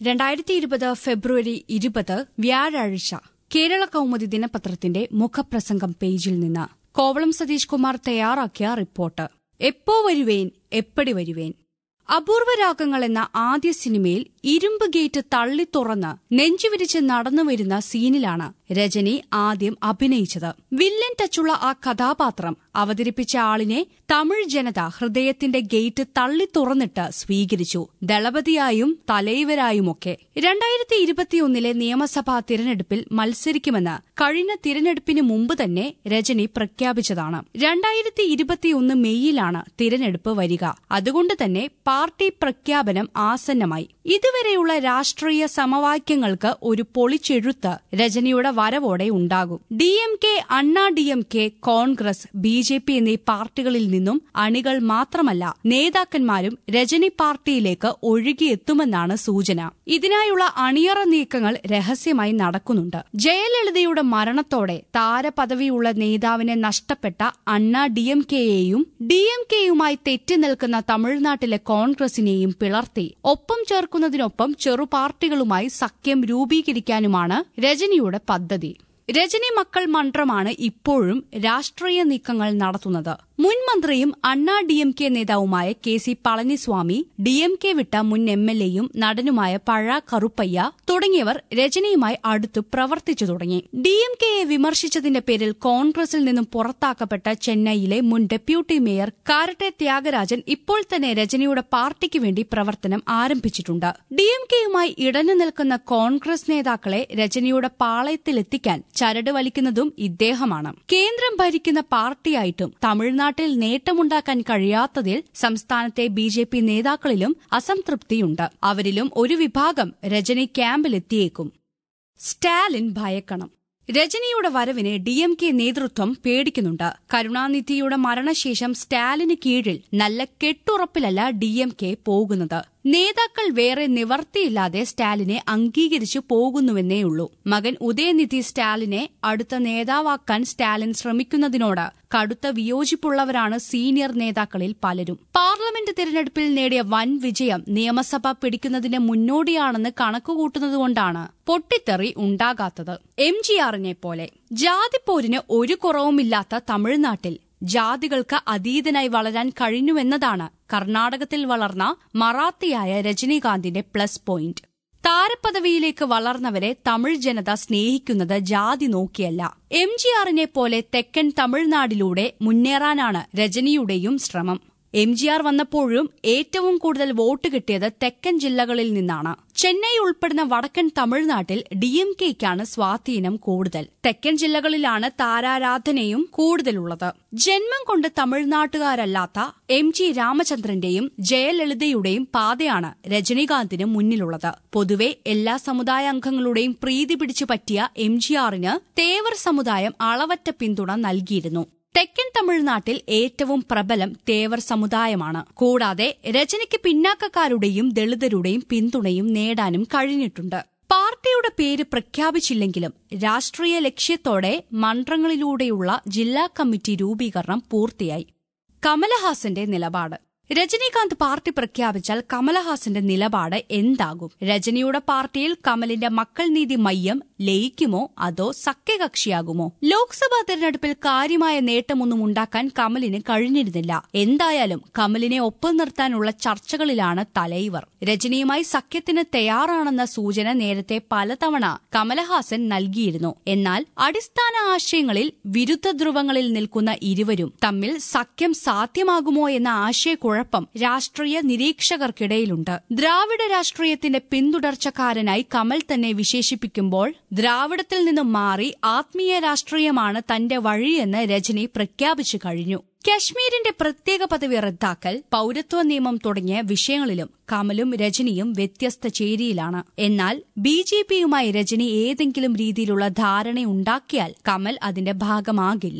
രണ്ടായിരത്തി ഇരുപത് ഫെബ്രുവരി ഇരുപത് വ്യാഴാഴ്ച കേരള കൗമുദി ദിനപത്രത്തിന്റെ മുഖപ്രസംഗം പേജിൽ നിന്ന് കോവളം സതീഷ് കുമാർ തയ്യാറാക്കിയ റിപ്പോർട്ട് എപ്പോ വരുവേൻ എപ്പടി വരുവേൻ അപൂർവ രാഗങ്ങൾ എന്ന ആദ്യ സിനിമയിൽ ഇരുമ്പ് ഗേറ്റ് തള്ളി തുറന്ന് നെഞ്ചുവിരിച്ച് നടന്നുവരുന്ന സീനിലാണ് രജനി ആദ്യം അഭിനയിച്ചത് വില്ലൻ ടച്ചുള്ള ആ കഥാപാത്രം അവതരിപ്പിച്ച ആളിനെ തമിഴ് ജനത ഹൃദയത്തിന്റെ ഗേറ്റ് തള്ളി തുറന്നിട്ട് സ്വീകരിച്ചു ദളപതിയായും തലൈവരായുമൊക്കെ രണ്ടായിരത്തി ഇരുപത്തിയൊന്നിലെ നിയമസഭാ തിരഞ്ഞെടുപ്പിൽ മത്സരിക്കുമെന്ന് കഴിഞ്ഞ തിരഞ്ഞെടുപ്പിന് മുമ്പ് തന്നെ രജനി പ്രഖ്യാപിച്ചതാണ് രണ്ടായിരത്തി ഇരുപത്തിയൊന്ന് മെയ്യിലാണ് തിരഞ്ഞെടുപ്പ് വരിക അതുകൊണ്ട് തന്നെ പാർട്ടി പ്രഖ്യാപനം ആസന്നമായി ഇതുവരെയുള്ള രാഷ്ട്രീയ സമവാക്യങ്ങൾക്ക് ഒരു പൊളിച്ചെഴുത്ത് രജനിയുടെ വരവോടെ ഉണ്ടാകും D M K Anna D M K Congress B J P എന്നീ പാർട്ടികളിൽ നിന്നും അണികൾ മാത്രമല്ല നേതാക്കന്മാരും രജനി പാർട്ടിയിലേക്ക് ഒഴുകിയെത്തുമെന്നാണ് സൂചന ഇതിനായുള്ള അണിയറ നീക്കങ്ങൾ രഹസ്യമായി നടക്കുന്നുണ്ട് ജയലളിതയുടെ മരണത്തോടെ താരപദവിയുള്ള നേതാവിനെ നഷ്ടപ്പെട്ട അണ്ണാ ഡി എം കെയെയും ഡി എം കെയുമായി തെറ്റി നിൽക്കുന്ന തമിഴ്നാട്ടിലെ കോൺഗ്രസിനെയും പിളർത്തി ഒപ്പം ചേർക്കുന്നതിനൊപ്പം ചെറുപാർട്ടികളുമായി സഖ്യം രൂപീകരിക്കാനുമാണ് രജനിയുടെ പദ്ധതി രജനി മക്കൾ മന്ത്രമാണ് ഇപ്പോഴും രാഷ്ട്രീയ നീക്കങ്ങൾ നടത്തുന്നത് മുൻ മന്ത്രിയും അണ്ണാ ഡി എം കെ നേതാവുമായ K C Palaniswami D M K വിട്ട മുൻ എം എൽ എയും നടനുമായ പഴ കറുപ്പയ്യ തുടങ്ങിയവർ രജനിയുമായി അടുത്തു പ്രവർത്തിച്ചു തുടങ്ങി ഡി എം കെയെ വിമർശിച്ചതിന്റെ പേരിൽ കോൺഗ്രസിൽ നിന്നും പുറത്താക്കപ്പെട്ട ചെന്നൈയിലെ മുൻ ഡെപ്യൂട്ടി മേയർ കാരട്ടെ ത്യാഗരാജൻ ഇപ്പോൾ തന്നെ രജനിയുടെ പാർട്ടിക്ക് വേണ്ടി പ്രവർത്തനം ആരംഭിച്ചിട്ടുണ്ട് ഡി എം കെയുമായി ഇടഞ്ഞു നിൽക്കുന്ന കോൺഗ്രസ് നേതാക്കളെ രജനിയുടെ പാളയത്തിലെത്തിക്കാൻ ചരട് വലിക്കുന്നതും ഇദ്ദേഹമാണ് കേന്ദ്രം ഭരിക്കുന്ന പാർട്ടിയായിട്ടും തമിഴ്നാട്ടിൽ നേട്ടമുണ്ടാക്കാൻ കഴിയാത്തതിൽ സംസ്ഥാനത്തെ ബി ജെ പി നേതാക്കളിലും അസംതൃപ്തിയുണ്ട് അവരിലും ഒരു വിഭാഗം രജനി ക്യാമ്പിലെത്തിയേക്കും സ്റ്റാലിൻ ഭയക്കണം രജനിയുടെ വരവിനെ ഡി എം കെ നേതൃത്വം പേടിക്കുന്നുണ്ട് കരുണാനിധിയുടെ മരണശേഷം സ്റ്റാലിന് കീഴിൽ നല്ല കെട്ടുറപ്പിലല്ല ഡി എം കെ പോകുന്നത് നേതാക്കൾ വേറെ നിവർത്തിയില്ലാതെ സ്റ്റാലിനെ അംഗീകരിച്ചു പോകുന്നുവെന്നേയുള്ളൂ മകൻ ഉദയനിധി സ്റ്റാലിനെ അടുത്ത നേതാവാക്കാൻ സ്റ്റാലിൻ ശ്രമിക്കുന്നതിനോട് കടുത്ത വിയോജിപ്പുള്ളവരാണ് സീനിയർ നേതാക്കളിൽ പലരും പാർലമെന്റ് തിരഞ്ഞെടുപ്പിൽ നേടിയ വൻ വിജയം നിയമസഭ പിടിക്കുന്നതിന് മുന്നോടിയാണെന്ന് കണക്കുകൂട്ടുന്നതുകൊണ്ടാണ് പൊട്ടിത്തെറി ഉണ്ടാകാത്തത് എം ജി ആറിനെ പോലെ ജാതിപ്പോരിന് ഒരു കുറവുമില്ലാത്ത തമിഴ്നാട്ടിൽ ജാതികൾക്ക് അതീതനായി വളരാൻ കഴിഞ്ഞുവെന്നതാണ് കർണാടകത്തിൽ വളർന്ന മറാത്തിയായ രജനീകാന്തിന്റെ പ്ലസ് പോയിന്റ് താരപദവിയിലേക്ക് വളർന്നവരെ തമിഴ് ജനത സ്നേഹിക്കുന്നത് ജാതി നോക്കിയല്ല എം ജി ആറിനെ പോലെ തെക്കൻ തമിഴ്നാടിലൂടെ മുന്നേറാനാണ് രജനിയുടെയും ശ്രമം എം ജി ആർ വന്നപ്പോഴും ഏറ്റവും കൂടുതൽ വോട്ട് കിട്ടിയത് തെക്കൻ ജില്ലകളിൽ നിന്നാണ് ചെന്നൈ ഉൾപ്പെടുന്ന വടക്കൻ തമിഴ്നാട്ടിൽ ഡി എം കെയ്ക്കാണ് സ്വാധീനം കൂടുതൽ തെക്കൻ ജില്ലകളിലാണ് താരാരാധനയും കൂടുതലുള്ളത് ജന്മം കൊണ്ട് തമിഴ്നാട്ടുകാരല്ലാത്ത എം ജി രാമചന്ദ്രന്റെയും ജയലളിതയുടെയും പാതയാണ് രജനീകാന്തിന് മുന്നിലുള്ളത് പൊതുവെ എല്ലാ സമുദായ അംഗങ്ങളുടെയും പ്രീതി പിടിച്ചു പറ്റിയ എം ജി ആറിന് തേവർ സമുദായം അളവറ്റ പിന്തുണ നൽകിയിരുന്നു തെക്കൻ തമിഴ്നാട്ടിൽ ഏറ്റവും പ്രബലം തേവർ സമുദായമാണ് കൂടാതെ രചനയ്ക്ക് പിന്നാക്കക്കാരുടെയും ദളിതരുടെയും പിന്തുണയും നേടാനും കഴിഞ്ഞിട്ടുണ്ട് പാർട്ടിയുടെ പേര് പ്രഖ്യാപിച്ചില്ലെങ്കിലും രാഷ്ട്രീയ ലക്ഷ്യത്തോടെ മന്ത്രങ്ങളിലൂടെയുള്ള ജില്ലാ കമ്മിറ്റി രൂപീകരണം പൂർത്തിയായി കമലഹാസന്റെ നിലപാട് രജനീകാന്ത് പാർട്ടി പ്രഖ്യാപിച്ചാൽ കമലഹാസന്റെ നിലപാട് എന്താകും രജനിയുടെ പാർട്ടിയിൽ കമലിന്റെ മക്കൾ നീതി മയ്യം ലയിക്കുമോ അതോ സഖ്യകക്ഷിയാകുമോ ലോക്സഭാ തെരഞ്ഞെടുപ്പിൽ കാര്യമായ നേട്ടമൊന്നും ഉണ്ടാക്കാൻ കമലിന് കഴിഞ്ഞിരുന്നില്ല എന്തായാലും കമലിനെ ഒപ്പം നിർത്താനുള്ള ചർച്ചകളിലാണ് തലൈവർ രജനിയുമായി സഖ്യത്തിന് തയ്യാറാണെന്ന സൂചന നേരത്തെ പലതവണ കമലഹാസൻ നൽകിയിരുന്നു എന്നാൽ അടിസ്ഥാന ആശയങ്ങളിൽ വിരുദ്ധ ധ്രുവങ്ങളിൽ നിൽക്കുന്ന ഇരുവരും തമ്മിൽ സഖ്യം സാധ്യമാകുമോ എന്ന ആശയക്കുഴപ്പം രാഷ്ട്രീയ നിരീക്ഷകർക്കിടയിലുണ്ട് ദ്രാവിഡ രാഷ്ട്രീയത്തിന്റെ പിന്തുടർച്ചക്കാരനായി കമൽ തന്നെ വിശേഷിപ്പിക്കുമ്പോൾ ദ്രാവിഡത്തിൽ നിന്നും മാറി ആത്മീയ രാഷ്ട്രീയമാണ് തന്റെ വഴിയെന്ന് രജനി പ്രഖ്യാപിച്ചു കഴിഞ്ഞു കശ്മീരിന്റെ പ്രത്യേക പദവി റദ്ദാക്കൽ പൌരത്വ നിയമം തുടങ്ങിയ വിഷയങ്ങളിലും കമലും രജനിയും വ്യത്യസ്ത ചേരിയിലാണ് എന്നാൽ ബി ജെ പിയുമായി രജനി ഏതെങ്കിലും രീതിയിലുള്ള ധാരണയുണ്ടാക്കിയാൽ കമൽ അതിന്റെ ഭാഗമാകില്ല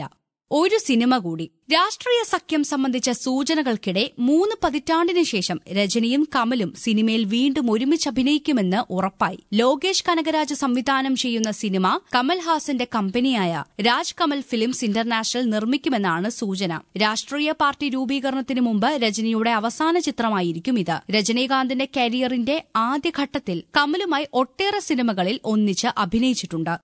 ഒരു സിനിമ കൂടി രാഷ്ട്രീയ സഖ്യം സംബന്ധിച്ച സൂചനകൾക്കിടെ മൂന്ന് പതിറ്റാണ്ടിന് ശേഷം രജനിയും കമലും സിനിമയിൽ വീണ്ടും ഒരുമിച്ച് അഭിനയിക്കുമെന്ന് ഉറപ്പായി ലോകേഷ് കനകരാജ് സംവിധാനം ചെയ്യുന്ന സിനിമ കമൽഹാസന്റെ കമ്പനിയായ രാജ് കമൽ ഫിലിംസ് ഇന്റർനാഷണൽ നിർമ്മിക്കുമെന്നാണ് സൂചന രാഷ്ട്രീയ പാർട്ടി രൂപീകരണത്തിന് മുമ്പ് രജനിയുടെ അവസാന ചിത്രമായിരിക്കും ഇത് രജനീകാന്തിന്റെ കരിയറിന്റെ ആദ്യഘട്ടത്തിൽ കമലുമായി ഒട്ടേറെ സിനിമകളിൽ ഒന്നിച്ച് അഭിനയിച്ചിട്ടുണ്ട്